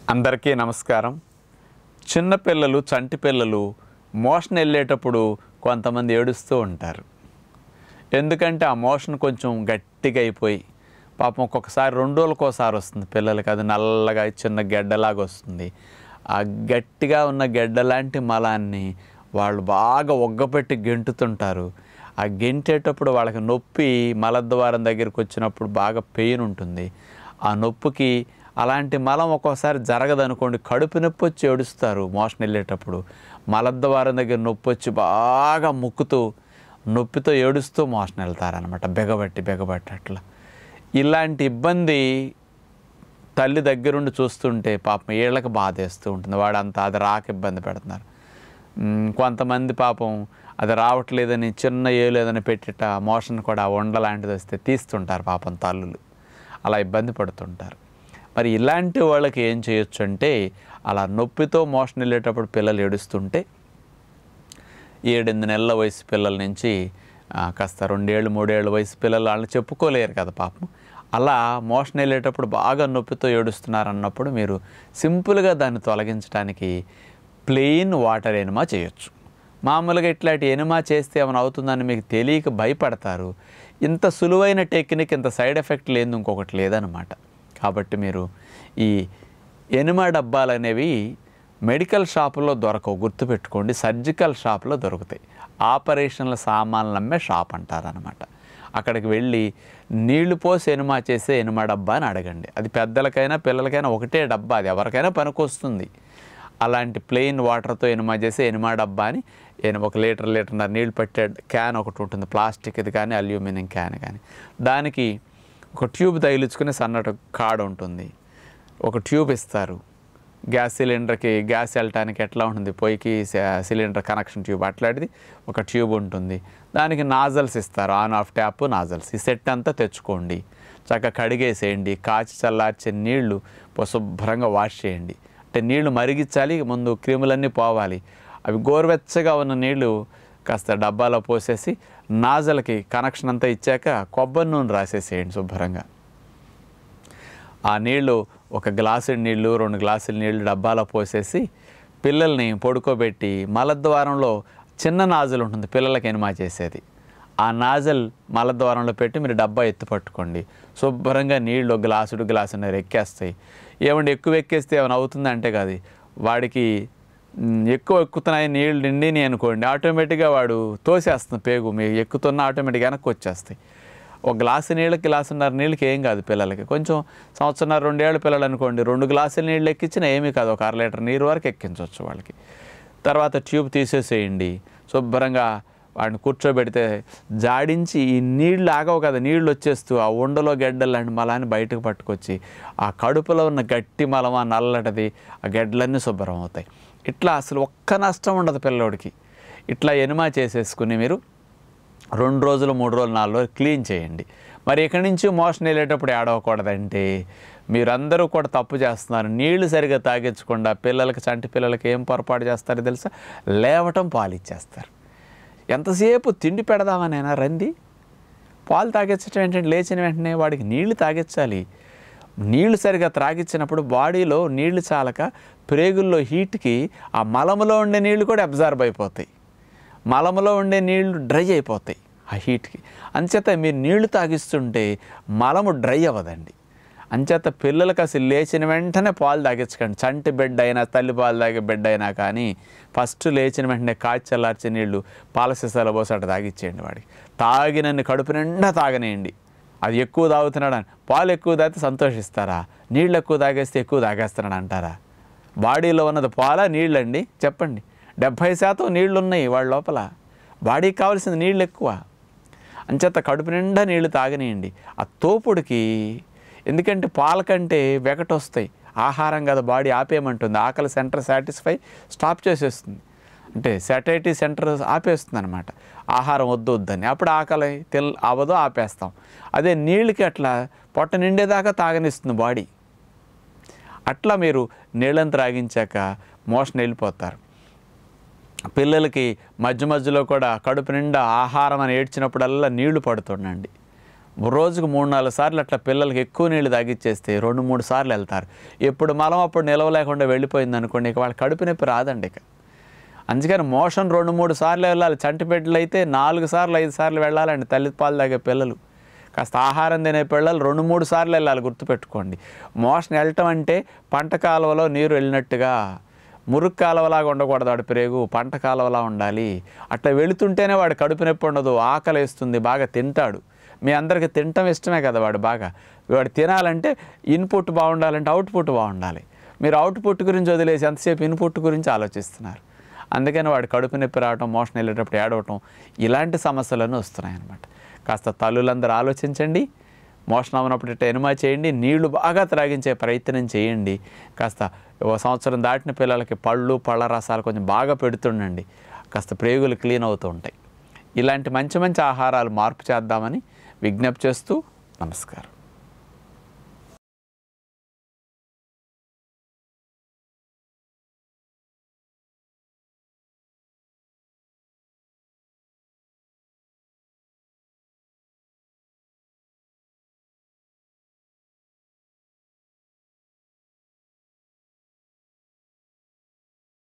అందరికీ నమస్కారం చిన్నపిల్లలు చంటి పిల్లలు మోషన్ వెళ్ళేటప్పుడు కొంతమంది ఏడుస్తూ ఉంటారు ఎందుకంటే ఆ మోషన్ కొంచెం గట్టిగా అయిపోయి పాపం ఒక్కొక్కసారి రెండు రోజులకోసారి వస్తుంది పిల్లలకి అది నల్లగా చిన్న గెడ్డలాగా వస్తుంది ఆ గట్టిగా ఉన్న గెడ్డ లాంటి మలాన్ని వాళ్ళు బాగా ఒగ్గపెట్టి గెంటుతుంటారు ఆ గెంటేటప్పుడు వాళ్ళకి నొప్పి మలద్వారం దగ్గరికి వచ్చినప్పుడు బాగా పెయిన్ ఉంటుంది ఆ నొప్పికి అలాంటి మలం ఒక్కోసారి జరగదనుకోండి కడుపు నొప్పి వచ్చి ఏడుస్తారు మోషన్ వెళ్ళేటప్పుడు మలద్వారం దగ్గర నొప్పి వచ్చి బాగా ముక్కుతూ నొప్పితో ఏడుస్తూ మోషన్ వెళ్తారనమాట బెగబట్టి బెగబట్టి అట్లా ఇలాంటి ఇబ్బంది తల్లి దగ్గరుండి చూస్తుంటే పాపం ఏళ్ళకి బాధేస్తూ ఉంటుంది వాడు అంత అది రాక ఇబ్బంది పెడుతున్నారు మ్, కొంతమంది పాపం అది రావట్లేదని చిన్న ఏలు ఏదైనా పెట్టిట మోషన్ కూడా వండ లాంటిది వస్తే తీస్తుంటారు పాపం తల్లులు అలా ఇబ్బంది పడుతుంటారు మరి ఇలాంటి వాళ్ళకి ఏం చేయొచ్చు అంటే అలా నొప్పితో మోషన్ వెళ్ళేటప్పుడు పిల్లలు ఏడుస్తుంటే ఏడెనిమిది నెలల వయసు పిల్లల నుంచి ఆ, కాస్త రెండేళ్ళు మూడేళ్ళ వయసు పిల్లలు వాళ్ళని చెప్పుకోలేరు కదా పాపం అలా మోషన్ వెళ్ళేటప్పుడు బాగా నొప్పితో ఏడుస్తున్నారు అన్నప్పుడు మీరు సింపుల్గా దాన్ని తొలగించడానికి ప్లెయిన్ వాటర్ ఎనిమా చేయొచ్చు మామూలుగా ఇట్లాంటి ఎనిమా చేస్తే ఏమైనా అవుతుందని మీకు తెలియక భయపడతారు ఇంత సులువైన టెక్నిక్ ఇంత సైడ్ ఎఫెక్ట్ లేదు ఇంకొకటి లేదనమాట కాబట్టి మీరు ఈ ఎనిమా డబ్బాలు అనేవి మెడికల్ షాపులో దొరకవు గుర్తుపెట్టుకోండి సర్జికల్ షాపులో దొరుకుతాయి ఆపరేషన్ల సామాన్లు అమ్మే షాప్ అంటారనమాట అక్కడికి వెళ్ళి నీళ్లు పోసి ఎనుమా చేసే ఎనుమా డబ్బా అని అడగండి అది పెద్దలకైనా పిల్లలకైనా ఒకటే డబ్బా అది ఎవరికైనా పనికొస్తుంది అలాంటి ప్లెయిన్ వాటర్తో ఎనుమా చేసి ఎనుమా డబ్బా అని ఎను- ఒక లీటర్ లీటర్న్నర నీళ్ళు పట్టే క్యాన్ ఒకటి ఉంటుంది ప్లాస్టిక్ ఇది కానీ అల్యూమినియం క్యాన్ కానీ దానికి ఒక ట్యూబ్ తగిలించుకుని సన్నటి కాడ ఉంటుంది ఒక ట్యూబ్ ఇస్తారు గ్యాస్ సిలిండర్కి గ్యాస్ వెళ్ళటానికి ఎట్లా ఉంటుంది పొయ్యికి స- సిలిండర్ కనెక్షన్ ట్యూబ్ అట్లాంటిది ఒక ట్యూబ్ ఉంటుంది దానికి నాజల్స్ ఇస్తారు ఆన్ ఆఫ్ ట్యాప్ నాజల్స్ ఈ సెట్ అంతా తెచ్చుకోండి చక్కగా కడిగేసేయండి కాచి చల్లార్చే నీళ్లు శుభ్రంగా వాష్ చేయండి అంటే నీళ్లు మరిగించాలి ముందు క్రిములన్నీ పోవాలి అవి గోరువెచ్చగా ఉన్న నీళ్లు కాస్త డబ్బాలో పోసేసి నాజల్కి కనెక్షన్ అంతా ఇచ్చాక కొబ్బరి నూనె రాసేసేయండి శుభ్రంగా ఆ నీళ్లు ఒక గ్లాసు నీళ్లు రెండు గ్లాసుల నీళ్లు డబ్బాలో పోసేసి పిల్లల్ని పడుకోబెట్టి మలద్వారంలో చిన్న నాజల్ ఉంటుంది పిల్లలకి ఎనిమా చేసేది ఆ నాజల్ మలద్వారంలో పెట్టి మీరు డబ్బా ఎత్తి పట్టుకోండి శుభ్రంగా నీళ్ళు ఒక గ్లాసుడు గ్లాసున్నర ఎక్కేస్తాయి ఏమంటే ఎక్కువ ఎక్కేస్తే ఏమైనా అవుతుంది అంటే కాదు వాడికి మ్, ఎక్కువ ఎక్కుతున్నాయి నీళ్ళు నిండిని అనుకోండి ఆటోమేటిక్గా వాడు తోసేస్తుంది పేగు మీకు ఎక్కుతున్న ఆటోమేటిక్గా వెనక్కి వచ్చేస్తాయి ఒక గ్లాసు నీళ్ళకి గ్లాసున్నర నీళ్ళకి ఏం కాదు పిల్లలకి కొంచెం సంవత్సరంన్నర రెండేళ్ళ పిల్లలు అనుకోండి రెండు గ్లాసుల నీళ్ళు ఎక్కించినా ఏమీ కాదు ఒక అర లీటర్ నీరు వరకు ఎక్కించవచ్చు వాళ్ళకి తర్వాత ట్యూబ్ తీసేసేయండి శుభ్రంగా వాడిని కూర్చోబెడితే జాడించి ఈ నీళ్ళు ఆగవు కదా నీళ్ళు వచ్చేస్తూ ఆ ఉండలో గెడ్డలు లాంటి మలాన్ని బయటకు పట్టుకొచ్చి ఆ కడుపులో ఉన్న గట్టి మలం ఆ నల్లటిది ఆ గెడ్డలన్నీ శుభ్రం అవుతాయి ఇట్లా అసలు ఒక్క నష్టం ఉండదు పిల్లోడికి ఇట్లా ఎనిమా చేసేసుకుని మీరు రెండు రోజులు మూడు రోజులు నాలుగు రోజులు క్లీన్ చేయండి మరి ఇక్కడి నుంచి మోషన్ వెళ్ళేటప్పుడు ఏడవకూడదంటే మీరందరూ కూడా తప్పు చేస్తున్నారు నీళ్లు సరిగా తాగించకుండా పిల్లలకి చంటి పిల్లలకి ఏం పొరపాటు చేస్తారో తెలుసా లేవటం పాలు ఇచ్చేస్తారు ఎంతసేపు తిండి పెడదామనేనా రంది పాలు తాగించడం ఏంటంటే లేచిన వెంటనే వాడికి నీళ్లు తాగించాలి నీళ్లు సరిగా త్రాగించినప్పుడు బాడీలో నీళ్లు చాలక ప్రేగుల్లో హీట్కి ఆ మలములో ఉండే నీళ్లు కూడా అబ్జార్బ్ అయిపోతాయి మలములో ఉండే నీళ్లు డ్రై అయిపోతాయి ఆ హీట్కి అంచేత మీరు నీళ్లు తాగిస్తుంటే మలము డ్రై అవ్వదండి అంచేత పిల్లలకు అసలు లేచిన వెంటనే పాలు తాగించకండి చంటి బిడ్డ అయినా తల్లి పాలు తాగే బిడ్డ అయినా కానీ ఫస్ట్ లేచిన వెంటనే కాచి చల్లార్చే నీళ్లు పాల సీసాలో పోసి అట్లా తాగిచ్చేయండి వాడికి తాగినన్ని కడుపు నిండా తాగనేయండి అది ఎక్కువ తాగుతున్నాడు అని పాలు ఎక్కువ తాగితే సంతోషిస్తారా నీళ్ళు ఎక్కువ తాగేస్తే ఎక్కువ తాగేస్తున్నాడు అంటారా బాడీలో ఉన్నది పాల నీళ్ళండి చెప్పండి డెబ్భై శాతం నీళ్ళు ఉన్నాయి వాళ్ళ లోపల బాడీకి కావాల్సిన నీళ్ళు ఎక్కువ అంచేత కడుపు నిండా నీళ్లు తాగనియండి ఆ తోపుడికి ఎందుకంటే పాల కంటే వెగట వస్తాయి ఆహారం కదా బాడీ ఆపేయమంటుంది ఆకలి సెంటర్ సాటిస్ఫై స్టాప్ చేసేస్తుంది అంటే సెటైటీ సెంటర్ ఆపేస్తుంది అనమాట ఆహారం వద్దు వద్దని అప్పుడు ఆకలి తెల్ అవ్వదో ఆపేస్తాం అదే నీళ్ళకి అట్లా పొట్ట నిండేదాకా తాగనిస్తుంది బాడీ అట్లా మీరు నీళ్ళని త్రాగించాక మోషన్ వెళ్ళిపోతారు పిల్లలకి మధ్య మధ్యలో కూడా కడుపు నిండా ఆహారం అని ఏడ్చినప్పుడల్లా నీళ్లు పడుతుండండి రోజుకు మూడు నాలుగు సార్లు అట్లా పిల్లలకి ఎక్కువ నీళ్లు తాగిచ్చేస్తే రెండు మూడు సార్లు వెళ్తారు ఎప్పుడు మలం అప్పుడు నిలవ లేకుండా వెళ్ళిపోయింది అనుకోండి ఇక వాళ్ళ కడుపు నొప్పి రాదండి ఇక అందుకని మోషన్ రెండు మూడు సార్లు వెళ్ళాలి చంటి బిడ్డలు అయితే నాలుగు సార్లు ఐదు సార్లు వెళ్ళాలండి తల్లి పాలు తాగే పిల్లలు కాస్త ఆహారం తినే పిల్లలు రెండు మూడు సార్లు వెళ్ళాలి గుర్తుపెట్టుకోండి మోషన్ వెళ్ళటం అంటే పంట కాలువలో నీరు వెళ్ళినట్టుగా మురుగు కాలువలాగా ఉండకూడదు వాడి ప్రేగు పంట కాలువలా ఉండాలి అట్లా వెళుతుంటేనే వాడు కడుపు నొప్పి ఉండదు ఆకలి వేస్తుంది బాగా తింటాడు మీ అందరికి తినటం ఇష్టమే కదా వాడు బాగా వాడు తినాలంటే ఇన్పుట్ బాగుండాలంటే అవుట్పుట్ బాగుండాలి మీరు అవుట్పుట్ గురించి వదిలేసి ఎంతసేపు ఇన్పుట్ గురించి ఆలోచిస్తున్నారు అందుకని వాడు కడుపు నొప్పి రావటం మోషన్ వెళ్ళేటప్పుడు ఏడవటం ఇలాంటి సమస్యలను వస్తున్నాయి అన్నమాట కాస్త తల్లులందరూ ఆలోచించండి మోషన్ అవనప్పుడు ఇట్లా ఎనుమా చేయండి నీళ్లు బాగా త్రాగించే ప్రయత్నం చేయండి కాస్త ఓ సంవత్సరం దాటిన పిల్లలకి పళ్ళు పళ్ళ రసాలు కొంచెం బాగా పెడుతుండండి కాస్త ప్రేగులు క్లీన్ అవుతూ ఉంటాయి ఇలాంటి మంచి మంచి ఆహారాలు మార్పు చేద్దామని విజ్ఞప్తి చేస్తూ నమస్కారం